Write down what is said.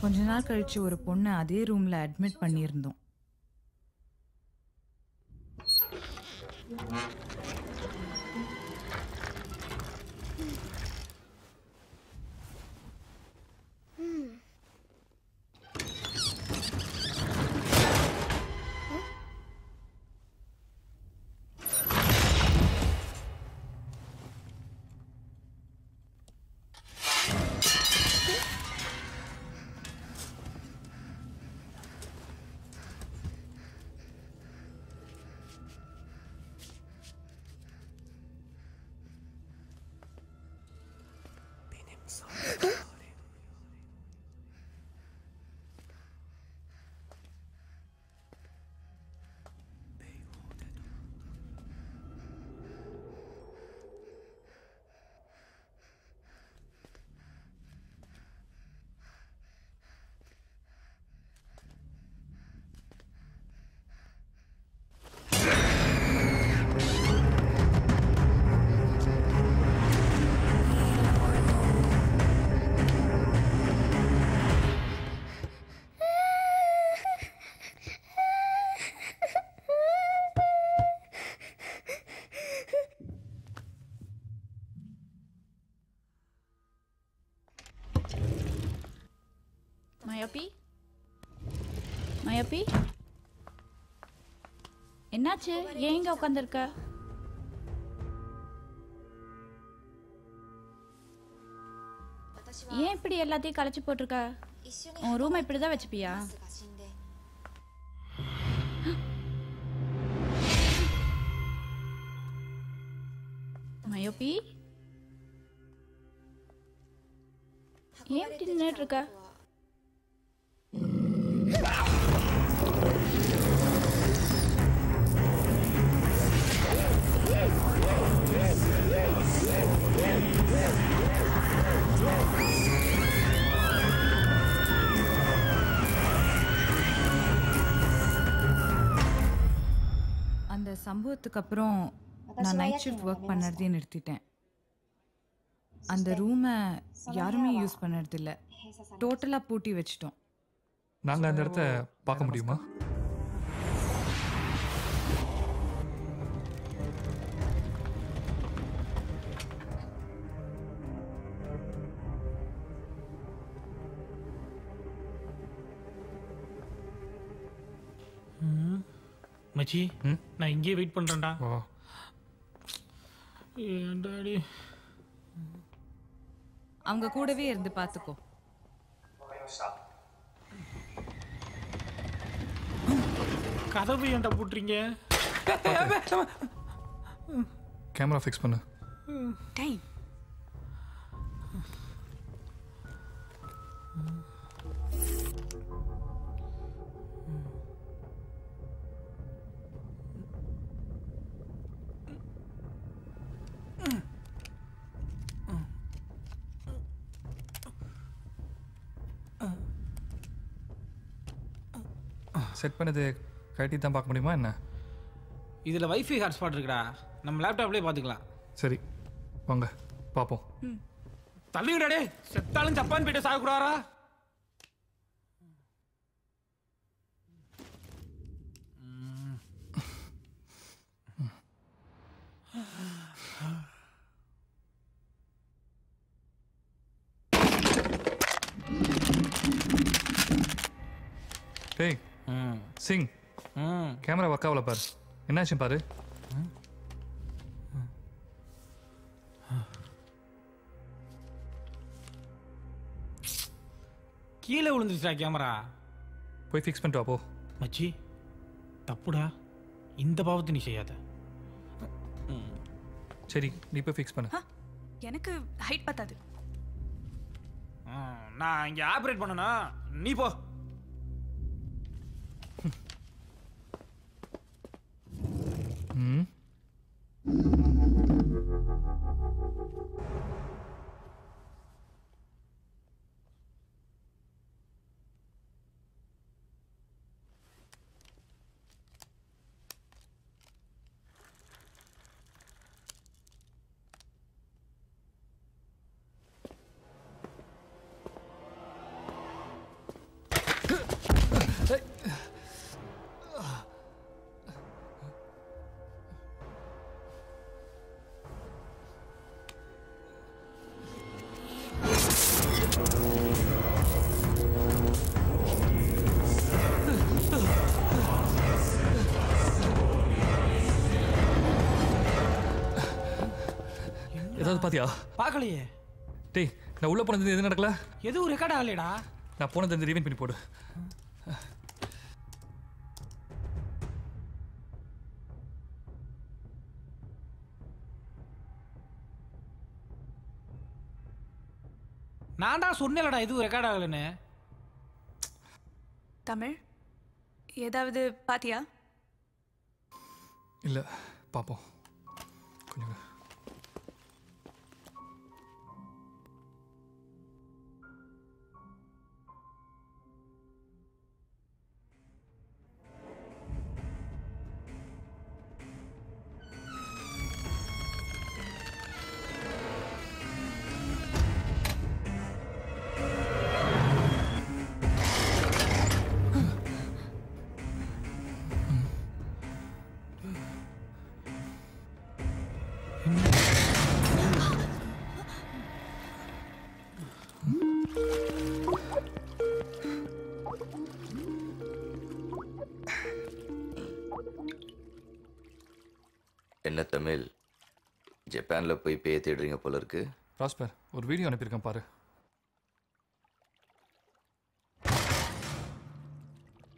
கொஞ்ச நாள் கழிச்சு ஒரு பொண்ணை அதே ரூம்ல அட்மிட் பண்ணியிருந்தோம் மயோப்பி மயோப்பி என்னாச்சு ஏன் இங்க உட்காந்துருக்க ஏன் இப்படி எல்லாத்தையும் களைச்சு போட்டிருக்க உன் ரூமை இப்படிதான் வச்சுப்பியா மயோப்பி ஏன் இப்படி நின்றுட்டு இருக்க அந்த சம்பவத்துக்கு அப்புறம் நான் நைட் ஷிஃப்ட் ஒர்க் பண்ணுறதே நிறுத்திட்டேன் அந்த ரூமை யாருமே யூஸ் பண்ணுறதில்ல டோட்டலாக பூட்டி வச்சிட்டோம் நாங்கள் அந்த இடத்த பார்க்க முடியுமா மச்சி ம்? நான் இங்கேயே வெயிட் பண்ணுறேன்டா ஓ ஏன்டாடி அவங்க கூடவே இருந்து பார்த்துக்கோ கதவு ஏன்டா போட்டுறீங்க கேமரா ஃபிக்ஸ் பண்ணு டேய் செட் பண்ணது கட்டி தான் பார்க்க முடியுமா என்ன இதில் வைஃபை ஹாட்ஸ்பாட் இருக்குடா நம்ம லேப்டாப்லேயே பார்த்துக்கலாம் சரி வாங்க பார்ப்போம் தள்ளிவிடா டே செத்தாலும் ஜப்பான் போயிட்டு சாகக்கூடாரா டேய் ம் சிங் ம் கேமரா ஒர்க் ஆகல பாரு என்னாச்சு பாரு கீழே விழுந்துருச்சா கேமரா போய் ஃபிக்ஸ் பண்ணிட்டு வா போ மச்சி தப்புடா இந்த பாவத்தை நீ செய்யாத சரி நீ போய் ஃபிக்ஸ் பண்ணு எனக்கு ஹைட் பத்தாது ஆ, நான் இங்கே ஆப்ரேட் பண்ணனா நீ போ ம் ஏதாவது பாத்தியா பார்க்கலையே டேய் நான் உள்ள போனது எது நடக்கல எதுவும் ரெக்கார்ட் ஆகலையடா நான் போனது இந்த ரிவீன் பண்ணி போடு நான் தான் சொன்னேன்லடா எதுவும் ரெக்கார்ட் ஆகலைன்னு தமிழ் ஏதாவது பாத்தியா இல்ல பாப்போம் கொஞ்சம் இரு. என்ன தமிழ் ஜப்பானில் போய் பேய தேடுறீங்க போல இருக்கு ப்ராஸ்பர் ஒரு வீடியோ அனுப்பியிருக்கேன் பாரு